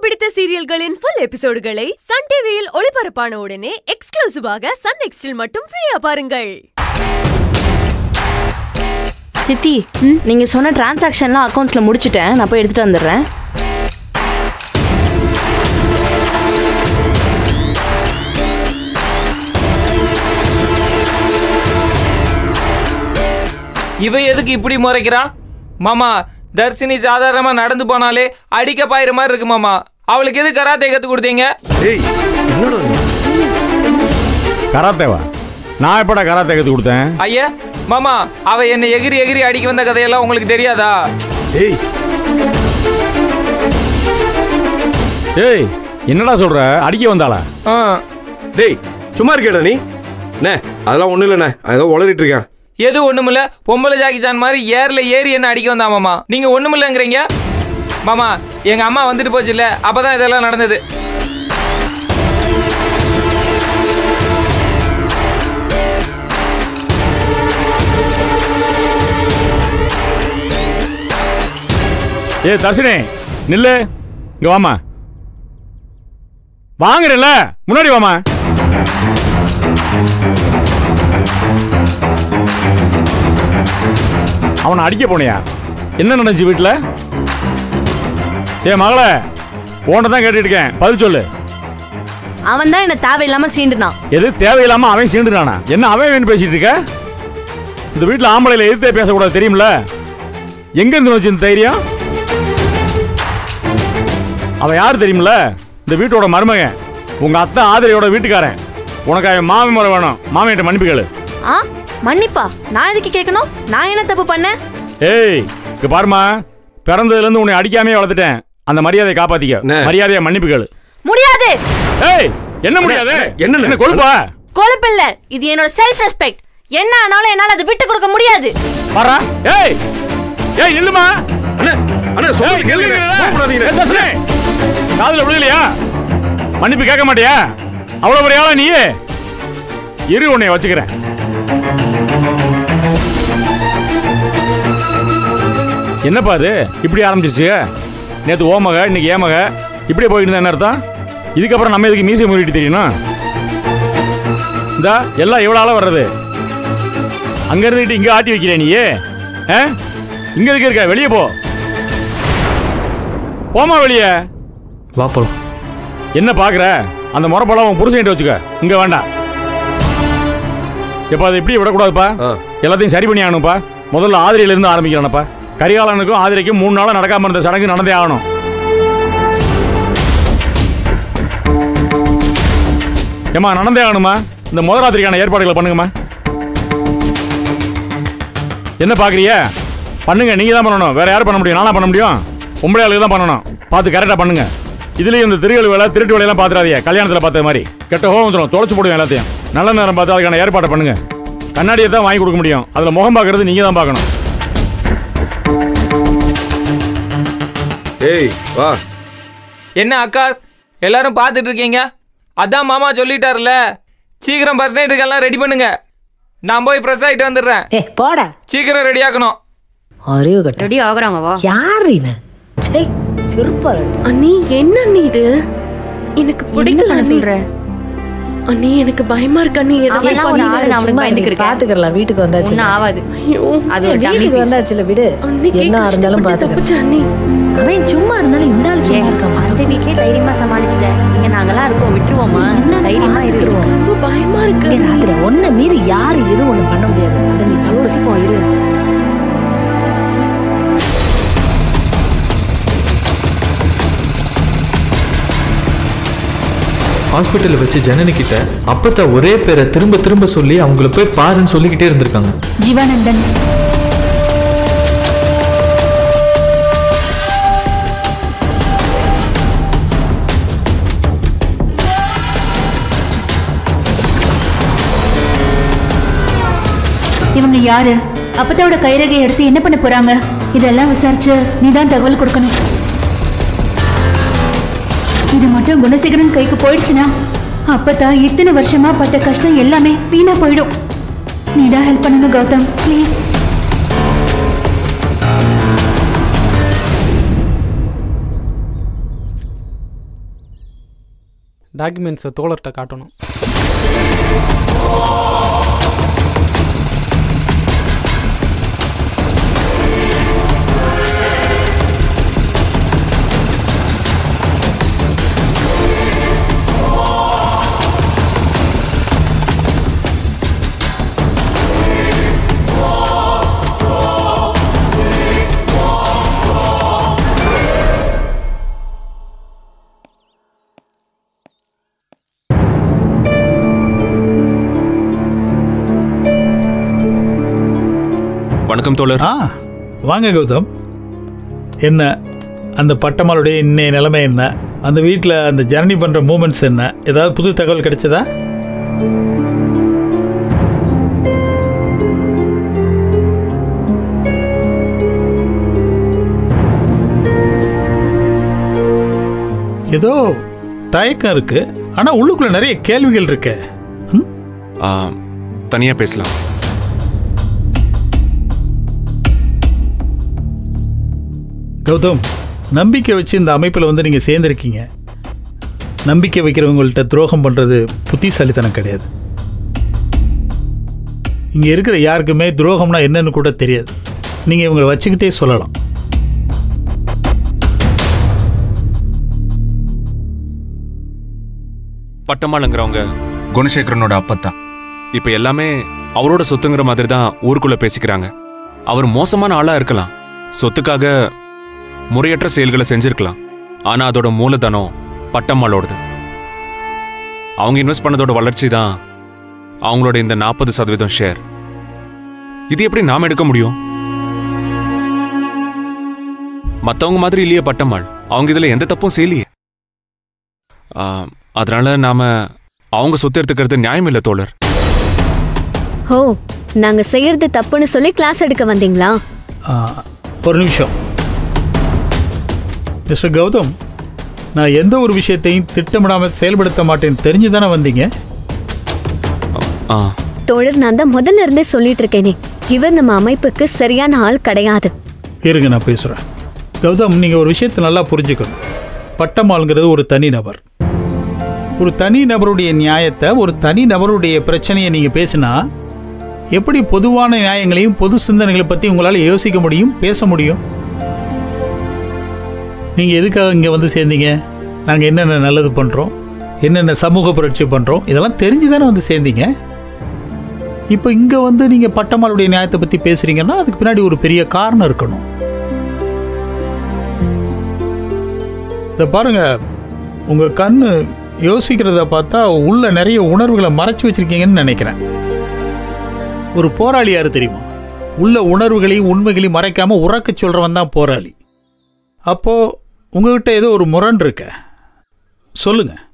பிடித்த சீரியல்களின் full எபிசோடுகளை Sun டிவியில் ஒளிபரப்பான உடனே எக்ஸ்க்ளூசிவாக சன் நெக்ஸ்டில் மட்டும் ஃப்ரீயா பாருங்கள் சித்தி நீங்க சொன்ன டிரான்சாக்ஷன்லாம் அக்கௌண்ட்ஸ்ல முடிச்சிட்டேன் நான் போய் எடுத்துட்டு வந்துடுறேன் இவ எதுக்கு இப்படி முறைக்கிறா மாமா தர்ஷினி சாதாரணமா நடந்து போனாலே அடிக்க பாயிற மாதிரி இருக்கு மாமா அவளுக்கு எது கராத்தே கத்து கொடுத்தீங்க ஏய் என்னடா நீ கராத்தேவா நான் எப்படா கராத்தே கற்றுக் கொடுத்தேன் ஐயா மாமா அவ என்னை எகிரி எகிரி அடிக்க வந்த கதையெல்லாம் உங்களுக்கு தெரியாதா ஏய் ஏய் என்னடா சொல்ற அடிக்க வந்தாளா ஆ, டேய் சும்மா இருக்கேடா நீ அண்ணே அதெல்லாம் ஒன்றும் இல்லைண்ணே ஏதோ உளறிட்டு இருக்கேன் எது ஒண்ணுமில்ல பொம்பளை ஜாக்கி ஜான் மாதிரி ஏர்ல ஏறி என்ன அடிக்க வந்தா மாமா நீங்க ஒண்ணுமில்லங்கிறீங்க மாமா எங்க அம்மா வந்துட்டு போச்சு இல்ல அப்பதான் இதெல்லாம் நடந்தது ஏய் தர்சினி நில்லு இங்க வாமா வாங்குறல முன்னாடி வாமா அவனை அடிக்க போனியா என்ன நடந்துச்சு வீட்டில் ஏ மகளே உன்னை தான் கேட்டுட்டு இருக்கேன் பதில் சொல்லு அவன் தான் என்ன தேவையில்லாம சீண்டுனான் எது தேவையில்லாம அவன் சீண்டுறானா என்ன அவன் வேணும் பேசிட்டு இருக்க இந்த வீட்டில் ஆம்பளையில எதிர்த்தே பேசக்கூடாது தெரியுமில எங்க இருந்து வச்சு இந்த தைரியம் அவன் யார் தெரியுமில இந்த வீட்டோட மருமகன் உங்க அத்தை ஆதிரையோட வீட்டுக்காரன் உனக்கு அவன் மாமி முறை வேணும் மாமியிட்ட மன்னிப்பு கேளு ஆ மன்னிப்பா நான் எதுக்கு கேட்கணும் நான் என்ன தப்பு பண்ணேன் ஏய் இங்க பாருமா பிறந்ததுல இருந்து உன்னை அடிக்காமே வளர்த்துட்டேன் அந்த மரியாதையை காப்பாத்திக்க அண்ணே. மரியாதையை மன்னிப்பு கேளு முடியாது ஏய் என்ன முடியாது என்னண்ணே? என்ன கொழுப்பா கொழுப்பில்ல இது என்னோட செல்ஃப் ரெஸ்பெக்ட் என்ன ஆனாலும் என்னால அதை விட்டு கொடுக்க முடியாது வரா ஏய் ஏய் நில்லுமா அண்ணே அண்ணே ஏய், சொல்லு கேளுங்க நில்லுங்க. கோவப்படாதீங்க. ஏய், தர்ஷினி, காதுல விழுகலையா மன்னிப்பு கேட்க மாட்டியா அவ்வளவு பெரிய ஆளா நீ இரு உன்னை வச்சுக்கிறேன் என்னப்பா அது இப்படி ஆரம்பிச்சிருச்சு நேத்து ஓ மக இன்னைக்கு ஏ மக இப்படியே போயிட்டு இருந்தா என்ன அர்த்தம் இதுக்கப்புறம் நம்ம எதுக்கு மீசை முறிட்டு தெரியணும் இந்தா எல்லாம் எவ்வளோ ஆளா வர்றது அங்க இருந்துட்டு இங்க ஆட்டி வைக்கிற நீ ஆ? இங்க எதுக்கு இருக்க வெளியே போ போமா வெளியே வா போலாம் என்ன பாக்குற அந்த முறப்பழம் உன் புருஷன்கிட்ட வச்சுக்க இங்க வேண்டாம் எப்ப அதை இப்படி விடக்கூடாதுப்பா ஆ. எல்லாத்தையும் சரி பண்ணி ஆகணும்ப்பா முதல்ல ஆதிரையில இருந்து ஆரம்பிக்கிறானப்பா கரிகாலனுக்கும் ஆதிரைக்கும் மூணு நாளா நடக்காம இருந்த சடங்கு நடந்தே ஆகணும் ஏமா நடந்தே ஆகணுமா இந்த முதலாத்திரிக்கான ஏற்பாடுகளை பண்ணுங்கம்மா என்ன பாக்குறிய பண்ணுங்க நீங்க தான் பண்ணணும் வேற யார் பண்ண முடியும் நானா பண்ண முடியும் பொம்பளை ஆளுக்கு தான் பண்ணணும் பார்த்து கரெக்டா பண்ணுங்க இதுலயும் இந்த திருகல் வேலை திருட்டு வேலையெல்லாம் பாத்துறாதீங்க கல்யாணத்துல பார்த்த மாதிரி கெட்ட ஹோம் வந்துடும் தொலைச்சு போடுவோம் எல்லாத்தையும் நல்ல நேரம் பார்த்து அதுக்கான ஏற்பாடை பண்ணுங்க கண்ணாடியை தான் வாங்கி கொடுக்க முடியும் அதுல முகம் பார்க்கறது நீங்க தான் பார்க்கணும் ஏய் வா என்ன அக்காஸ் எல்லாரும் பார்த்துட்டு இருக்கீங்க அதான் மாமா சொல்லிட்டாருல சீக்கிரம் பஸ் நைட்டுக்கெல்லாம் ரெடி பண்ணுங்க நான் போய் ஃப்ரெஷ் ஆகிட்டு வந்துடுறேன் ஏ போடா சீக்கிரம் ரெடி ஆக்கணும் அறிவு கட்ட ரெடி ஆகுறாங்க வா யார் இவன் சே சிறுப்பாரு அண்ணி என்ன அண்ணி இது எனக்கு பிடிக்கல பண்ண அண்ணி சொல்ற அண்ணி எனக்கு பயமா இருக்கு அண்ணி எதாவது அவன்லாம் ஒரு ஆளு நான் அவனுக்கு பயந்துக்கு இருக்கேன் பாத்துக்கலாம் வீட்டுக்கு வந்தாச்சு ஒன்னும் ஆகாது ஐயோ அது ஒரு டம்மி வீட்டுக்கு பீஸ் வந்தாச்சுல விடு அன்னைக்கே என்ன இருந்தாலும் கஷ்டப்பட்டு பாத்துக்கலாம் தப்பிச்ச அண்ணி அவன் சும்மா இருந்தாலும் இந்த ஆள் சும்மா இருக்கான் அந்த வீட்லயே தைரியமா சமாளிச்சிட்டேன் இங்க நாங்கெல்லாம் இருக்கோம் விட்டுருவோமா தைரியமா இரு ரொம்ப பயமா இருக்கு இங்க அண்ணி. ராத்திரி ஒன்ன மீறி யாரு எதுவும் ஒண்ணு பண்ண முடியாது அதை நீ நம்பு. யோசிப்போம் இரு ஹாஸ்பிட்டலில் வச்சு ஜனனி கிட்ட அப்பத்த ஒரே பேரை திரும்ப திரும்ப சொல்லி அவங்கள போய் பாருன்னு சொல்லிக்கிட்டே இருந்திருக்காங்க ஜீவானந்தன் இவங்க யாரு அப்பத்தாவோட கைரேகை எடுத்து என்ன பண்ண போறாங்க இதெல்லாம் விசாரிச்சு நீதான் தகவல் கொடுக்கணும் இது மட்டும் குணசேகரன் கைக்கு போயிடுச்சுன்னா அப்பத்தா இத்தனை வருஷமா பட்ட கஷ்டம் எல்லாமே வீணா போயிடும் நீதான் ஹெல்ப் பண்ணுங்க கௌதம் ப்ளீஸ் டாக்குமெண்ட்ஸை தோழர்கிட்ட காட்டணும் வணக்கம் தோழர் ஆ வாங்க கௌதம் என்ன அந்த பட்டமாளுடைய இன்னைய நிலைமை என்ன அந்த வீட்டில் அந்த ஜர்னி பண்ணுற மூமெண்ட்ஸ் என்ன ஏதாவது புது தகவல் கிடைச்சதா ஏதோ தயக்கம் இருக்கு ஆனால் உள்ளுக்குள்ள நிறைய கேள்விகள் இருக்கு ஆ, தனியா பேசலாம் கௌதம் நம்பிக்கை வச்சு இந்த அமைப்பில் வந்து நீங்கள் சேர்ந்துருக்கீங்க நம்பிக்கை வைக்கிறவங்கள்ட்ட துரோகம் பண்ணுறது புத்திசாலித்தனம் கிடையாது இங்கே இருக்கிற யாருக்குமே துரோகம்னா என்னன்னு கூட தெரியாது நீங்கள் இவங்களை வச்சுக்கிட்டே சொல்லலாம் பட்டமாளுங்கிறவங்க குணசேகரனோட அப்பத்தான் இப்ப எல்லாமே அவரோட சொத்துங்கிற மாதிரி தான் ஊருக்குள்ள பேசிக்கிறாங்க அவர் மோசமான ஆளா இருக்கலாம் சொத்துக்காக முறையற்ற செயல்களை செஞ்சிருக்கலாம் ஆனா அதோட மூலதனம் பட்டம்மாளோடது அவங்க இன்வெஸ்ட் பண்ணதோட வளர்ச்சி தான் அவங்களோட இந்த நாற்பது சதவீதம் ஷேர் இது எப்படி நாம எடுக்க முடியும் மத்தவங்க மாதிரி இல்லையே பட்டம்மாள் அவங்க இதுல எந்த தப்பும் செய்யலையே ஆ, அதனால நாம அவங்க சொத்து எடுத்துக்கிறது நியாயம் இல்லை தோழர் ஓ நாங்க செய்யறது தப்புன்னு சொல்லி கிளாஸ் எடுக்க வந்தீங்களா ஆ, ஒரு நிமிஷம் மிஸ்டர் கௌதம் நான் எந்த ஒரு விஷயத்தையும் திட்டமிடாமல் செயல்படுத்த மாட்டேன்னு தெரிஞ்சு தானே வந்தீங்க ஆ தோழர் நான் தான் முதல்ல இருந்தே சொல்லிட்டு இருக்கேனே இவர் நம்ம அமைப்புக்கு சரியான ஆள் கிடையாது இருங்க நான் பேசுகிறேன் கௌதம் நீங்கள் ஒரு விஷயத்தை நல்லா புரிஞ்சுக்கணும் பட்டமாளுங்கிறது ஒரு தனி நபர் ஒரு தனி நபருடைய நியாயத்தை ஒரு தனி நபருடைய பிரச்சனையை நீங்கள் பேசினா எப்படி பொதுவான நியாயங்களையும் பொது சிந்தனைகளை பற்றி உங்களால் யோசிக்க முடியும் பேச முடியும் நீங்கள் எதுக்காக இங்கே வந்து சேர்ந்தீங்க நாங்கள் என்னென்ன நல்லது பண்ணுறோம் என்னென்ன சமூக புரட்சி பண்ணுறோம் இதெல்லாம் தெரிஞ்சு தானே வந்து சேர்ந்தீங்க இப்போ இங்கே வந்து நீங்கள் பட்டமாளுடைய நியாயத்தை பற்றி பேசுகிறீங்கன்னா அதுக்கு பின்னாடி ஒரு பெரிய காரணம் இருக்கணும் இதை பாருங்க உங்கள் கண்ணு யோசிக்கிறத பார்த்தா உள்ள நிறைய உணர்வுகளை மறைச்சு வச்சிருக்கீங்கன்னு நினைக்கிறேன் ஒரு போராளி யாரு தெரியுமா உள்ள உணர்வுகளையும் உண்மைகளையும் மறைக்காம உறக்க சொல்றவன் தான் போராளி அப்போ உங்ககிட்ட ஏதோ ஒரு முரண் இருக்க சொல்லுங்க